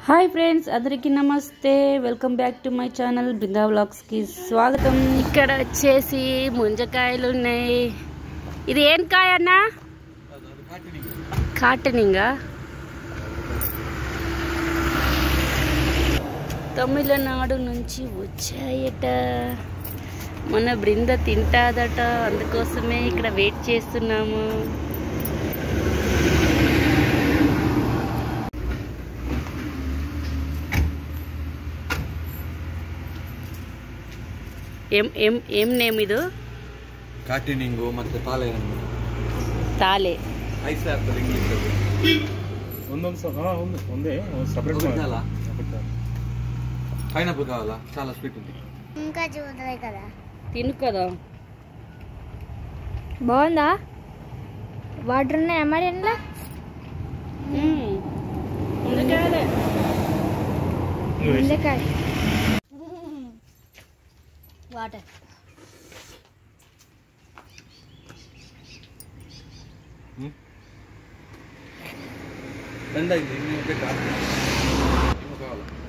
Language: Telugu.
హాయ్ ఫ్రెండ్స్ అందరికీ నమస్తే welcome back to my channel Brinda వ్లాగ్స్కి స్వాగతం ఇక్కడ వచ్చేసి ముంజకాయలు ఉన్నాయి ఇది ఏం కాయ అన్నా కాటనింగా తమిళనాడు నుంచి వచ్చాయట మన బృంద తింటాదట అందుకోసమే ఇక్కడ వెయిట్ చేస్తున్నాము ఏం ఏం ఏం నేమ్ ಇದು ಕಾಟಿನಿಂಗು ಮತ್ತೆ ತಾಳೆ ಹಣ್ಣು ತಾಲೆ ಐಸ್ ಆಪಲ್ ಇಂಗ್ಲಿಷ್ ಅಲ್ಲಿ ಒಂದೊಂದು ಸ- ಹಾ, ఉంది ఉంది సపరేట్ Original ఆ? పైనాపిల్ కావాలా చాలా స్వీట్ ఉంది ఇంకా చూడలే కదా తిను కదా బాగుందా వాటర్ ఉన్నాయా మరి ఇంట్లో మ్మ్. ముందుకాయలే ముందకాయ వాటర్ రెండు అయింది ఇంకా ಬೇಕಾ? ఇంకా కావాలా